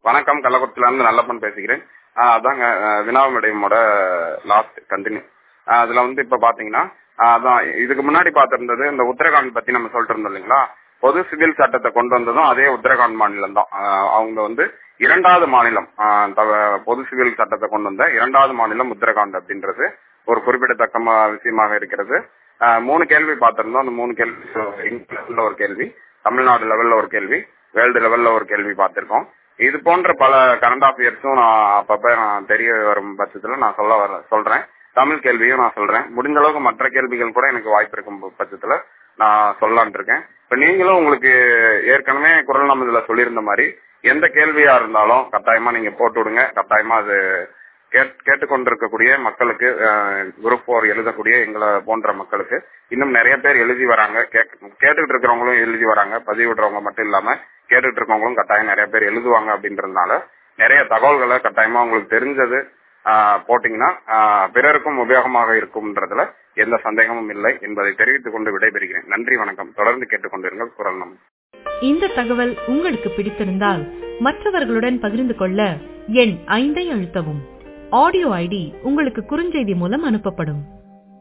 வணக்கம் கள்ளக்குறிச்சில இருந்து நல்லப்பன் பேசுகிறேன் ஆஹ் அதாங்க ஆஹ் வினாவிடையமோட லாஸ்ட் கண்டினியூ அதுல வந்து இப்ப பாத்தீங்கன்னா ஆஹ் அதான் இதுக்கு முன்னாடி பார்த்திருந்தது இந்த உத்தரகாண்ட் பத்தி நம்ம சொல்லிட்டு இருந்தோம் இல்லைங்களா பொது சிவில் சட்டத்தை கொண்டு வந்ததும் அதே உத்தரகாண்ட் மாநிலம் தான் அவங்க வந்து இரண்டாவது மாநிலம் ஆஹ் தவ- பொது சிவில் சட்டத்தை கொண்டு வந்த இரண்டாவது மாநிலம் உத்தரகாண்ட் அப்படின்றது ஒரு குறிப்பிடத்தக்க ம- விஷயமாக இருக்கிறது ஆஹ் மூணு கேள்வி பார்த்திருந்தோம் அந்த மூணு கேள்வி இங்கிலாந்துல ஒரு கேள்வி தமிழ்நாடு லெவல்ல ஒரு கேள்வி வேர்ல்டு லெவல்ல ஒரு கேள்வி பார்த்திருக்கோம் இது போன்ற பல கரண்ட் அஃபேர்ஸும் நான் அப்பப்ப நான் தெரிய வரும் பட்சத்துல நான் சொல்ல வர சொல்றேன் தமிழ் கேள்வியும் நான் சொல்றேன் முடிஞ்ச அளவுக்கு மற்ற கேள்விகள் கூட எனக்கு வாய்ப்பு இருக்கும் பட்சத்துல நான் சொல்லலாம்னு இருக்கேன் இப்ப நீங்களும் உங்களுக்கு ஏற்கனவே குரல் நம்ம இதுல சொல்லியிருந்த மாதிரி எந்த கேள்வியா இருந்தாலும் கட்டாயமா நீங்க போட்டு விடுங்க கட்டாயமா அது கேட்- கேட்டுக்கொண்டிருக்கக்கூடிய மக்களுக்கு குரூப் ஃபோர் எழுதக்கூடிய எங்களை போன்ற மக்களுக்கு இன்னும் நிறைய பேர் எழுதி வராங்க கேக்- கேட்டுக்கிட்டு இருக்கிறவங்களும் எழுதி வராங்க பதிவிடுறவங்க மட்டும் இல்லாம கேட்டுட்டு இருக்கவங்களும் கட்டாயம் நிறைய பேர் எழுதுவாங்க அப்படின்றதுனால நிறைய தகவல்களை கட்டாயமா உங்களுக்கு தெரிஞ்சது ஆஹ், போட்டீங்கன்னா ஆஹ், பிறருக்கும் உபயோகமாக இருக்கும்ன்றதுல எந்த சந்தேகமும் இல்லை என்பதை தெரிவித்துக் கொண்டு விடைபெறுகிறேன் நன்றி வணக்கம் தொடர்ந்து கேட்டுக்கொண்டிருங்கள் குரல் நம் இந்த தகவல் உங்களுக்கு பிடித்திருந்தால் மற்றவர்களுடன் பகிர்ந்து கொள்ள எண் ஐந்தை அழுத்தவும் ஆடியோ ஐடி உங்களுக்கு குறுஞ்செய்தி மூலம் அனுப்பப்படும்